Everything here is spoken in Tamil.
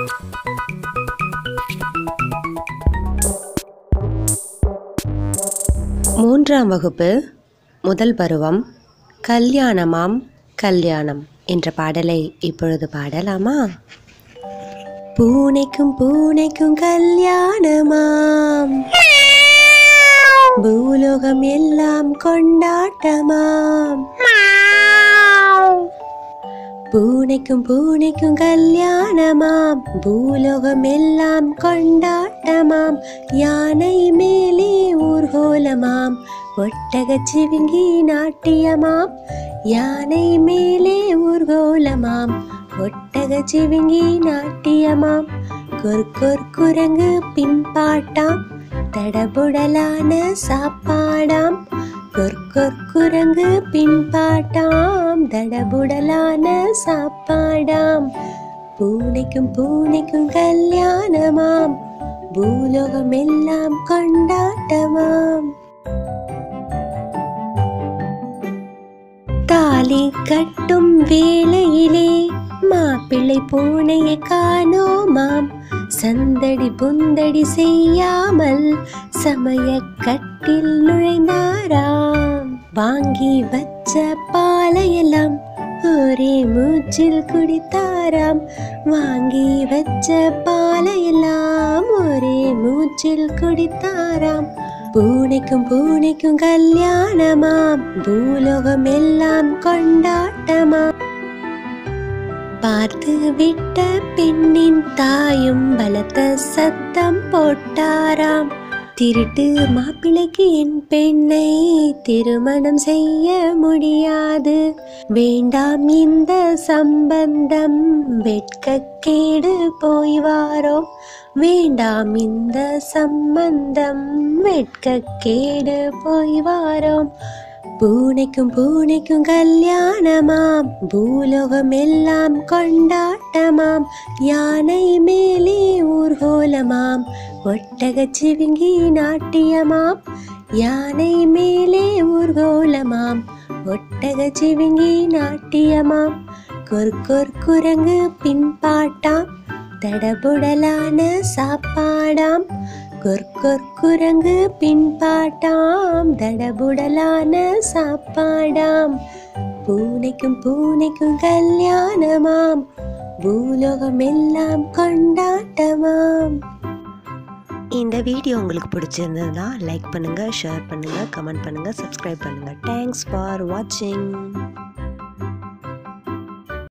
மூன்றாம் வகுப்பு முதல் பருவம் கல்யாணமாம் கல்யாணம் என்ற பாடலை இப்பொழுது பாடலாமா பூனைக்கும் பூனைக்கும் கல்யாணமாம் பூலோகம் எல்லாம் கொண்டாட்டமாம் பூனைக்கும் பூனைக்கும் கல்யாணமாம் பூலோகம் எல்லாம் கொண்டாட்டமாம் யானை மேலே ஊர்கோலமாம் ஒட்டகச் சிவிங்கி நாட்டியமாம் யானை மேலே ஊர்கோலமாம் ஒட்டகச் சிவிங்கி நாட்டியமாம் கொர் குரங்கு பின்பாட்டாம் தடபுடலான சாப்பாடாம் கொர் குரங்கு பின்பாட்டாம் தடபுடலான சாப்பாடாம் பூனைக்கும் பூனைக்கும் கல்யாணமாம் பூலோகம் எல்லாம் கொண்டாட்டமாம் தாலி கட்டும் வேளையிலே மாப்பிள்ளை பூனையை காணோமாம் சந்தடி புந்தடி செய்யாமல் சமய கட்டில் நுழைந்தாராம் வாங்கி வச்ச பாலையெல்லாம் ஒரே மூச்சில் குடித்தாராம் வாங்கி வச்ச பாலையெல்லாம் ஒரே மூச்சில் குடித்தாராம் பூனைக்கும் பூனைக்கும் கல்யாணமாம் பூலோகம் எல்லாம் கொண்டாட்டமாம் பார்த்து விட்ட பெண்ணின் தாயும் பலத்த சத்தம் போட்டாராம் திருட்டு மாப்பிள்ளைக்கு என் பெண்ணை திருமணம் செய்ய முடியாது வேண்டாம் இந்த சம்பந்தம் வெட்கக்கேடு போய் வாரோம் வேண்டாம் இந்த சம்பந்தம் வெட்கக்கேடு போய் வாரோம் பூனைக்கும் பூனைக்கும் கல்யாணமாம் பூலோகம் எல்லாம் கொண்டாட்டமாம் யானை மேலே ஊர்கோலமாம் ஒட்டகச் சிவிங்கி நாட்டியமாம் யானை மேலே ஊர்கோலமாம் ஒட்டகச் சிவிங்கி நாட்டியமாம் கொர் கொர் குரங்கு பின்பாட்டாம் தடபுடலான சாப்பாடாம் கொர் குரங்கு பின்பாட்டாம் தடபுடலான சாப்பாடாம் பூனைக்கும் பூனைக்கும் கல்யாணமாம் பூலோகம் எல்லாம் கொண்டாட்டமாம் இந்த வீடியோ உங்களுக்கு பிடிச்சிருந்ததுன்னா லைக் பண்ணுங்கள் ஷேர் பண்ணுங்கள் கமெண்ட் பண்ணுங்கள் சப்ஸ்கிரைப் பண்ணுங்கள் தேங்க்ஸ் ஃபார் வாட்சிங்